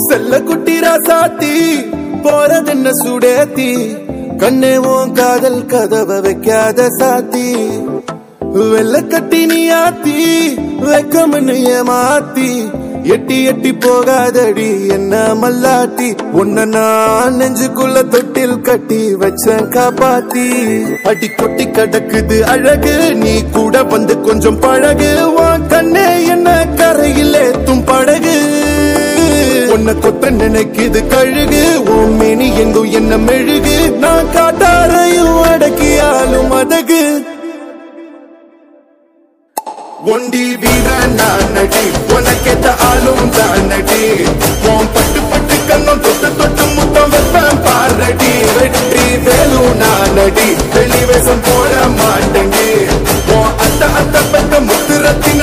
செல்ல குட்டி ராசாத்தி போறதென்ன சுடேத்தி கண்ணே உன் காதல் கதவை வைக்காத சாத்தி வெள்ள கட்டி நீ ஆத்தி வெக்கம்னு ஏமாத்தி எட்டி எட்டி போகாதடி என்ன மல்லாட்டி உன்ன நான் நெஞ்சுக்குள்ள தொட்டில் கட்டி வச்சேன் காப்பாத்தி அடி கொட்டி கடக்குது அழகு நீ கூட வந்து கொஞ்சம் பழகு உன் கண்ணே என்ன கரையில் ஏத்தும் படகு உன்னை கொத்த நினைக்குது கழுகு உன் மேனி எங்கும் என்ன மெழுகு நான் காட்டாரையும் அடக்கியாலும் அதகு ஒண்டி வீரன் நான் நடி உனக்கேத்த ஆளும் தான் நடி உன் பட்டு பட்டு கண்ணம் தொட்டு தொட்டு முத்தம் வைப்பேன் பாரடி வெற்றி வேலும் நான் நடி வெளி வேஷம் போட மாட்டேங்க உன் அத்த அத்த பக்க முத்து ரத்தி